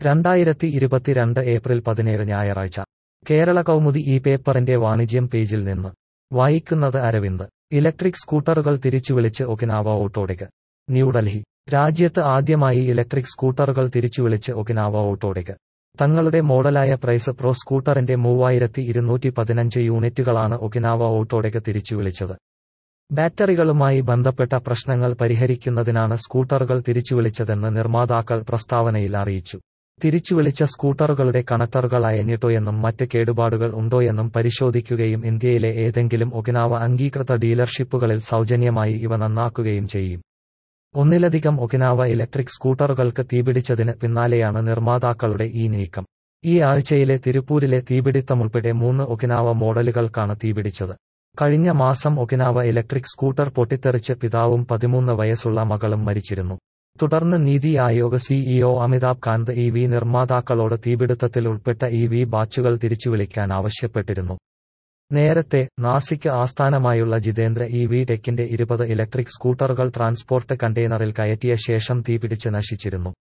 രണ്ടായിരത്തി ഇരുപത്തിരണ്ട് ഏപ്രിൽ പതിനേഴ് ഞായറാഴ്ച കേരള കൗമുദി ഈ പേപ്പറിന്റെ വാണിജ്യം പേജിൽ നിന്ന് വായിക്കുന്നത് അരവിന്ദ് ഇലക്ട്രിക് സ്കൂട്ടറുകൾ തിരിച്ചുവിളിച്ച് ഒകിനാവ ഓട്ടോഡെക്ക് ന്യൂഡൽഹി രാജ്യത്ത് ആദ്യമായി ഇലക്ട്രിക് സ്കൂട്ടറുകൾ തിരിച്ചുവിളിച്ച് ഒകിനാവ ഓട്ടോഡെക്ക് തങ്ങളുടെ മോഡലായ പ്രൈസ് പ്രോ സ്കൂട്ടറിന്റെ മൂവായിരത്തി ഇരുന്നൂറ്റി പതിനഞ്ച് യൂണിറ്റുകളാണ് ഒകിനാവ ഓട്ടോഡെക്ക് തിരിച്ചുവിളിച്ചത് ബാറ്ററികളുമായി ബന്ധപ്പെട്ട പ്രശ്നങ്ങൾ പരിഹരിക്കുന്നതിനാണ് സ്കൂട്ടറുകൾ തിരിച്ചുവിളിച്ചതെന്ന് നിർമ്മാതാക്കൾ പ്രസ്താവനയിൽ അറിയിച്ചു തിരിച്ചുവിളിച്ച സ്കൂട്ടറുകളുടെ കണക്ടറുകൾ അയഞ്ഞിട്ടോയെന്നും മറ്റ് കേടുപാടുകൾ ഉണ്ടോയെന്നും പരിശോധിക്കുകയും ഇന്ത്യയിലെ ഏതെങ്കിലും ഒകിനാവ അംഗീകൃത ഡീലർഷിപ്പുകളിൽ സൗജന്യമായി ഇവ നന്നാക്കുകയും ചെയ്യും ഒന്നിലധികം ഒകിനാവ ഇലക്ട്രിക് സ്കൂട്ടറുകൾക്ക് തീപിടിച്ചതിന് പിന്നാലെയാണ് നിർമ്മാതാക്കളുടെ ഈ നീക്കം ഈ ആഴ്ചയിലെ തിരുപ്പൂരിലെ തീപിടിത്തമുൾപ്പെടെ മൂന്ന് ഒകിനാവ മോഡലുകൾക്കാണ് തീപിടിച്ചത് കഴിഞ്ഞ മാസം ഒകിനാവ ഇലക്ട്രിക് സ്കൂട്ടർ പൊട്ടിത്തെറിച്ച് പിതാവും പതിമൂന്ന് വയസ്സുള്ള മകളും മരിച്ചിരുന്നു തുടർന്ന് NITI Aayog CEO Amitabh Kant E V നിർമ്മാതാക്കളോട് തീപിടുത്തത്തിൽ ഉൾപ്പെട്ട ഇ വി ബാച്ചുകൾ തിരിച്ചുവിളിക്കാൻ ആവശ്യപ്പെട്ടിരുന്നു നേരത്തെ നാസിക്ക് ആസ്ഥാനമായുള്ള ജിതേന്ദ്ര ഇ വി ടെക്കിന്റെ ഇരുപത് ഇലക്ട്രിക് സ്കൂട്ടറുകൾ ട്രാൻസ്പോർട്ട് കണ്ടെയ്നറിൽ കയറ്റിയ ശേഷം തീപിടിച്ച് നശിച്ചിരുന്നു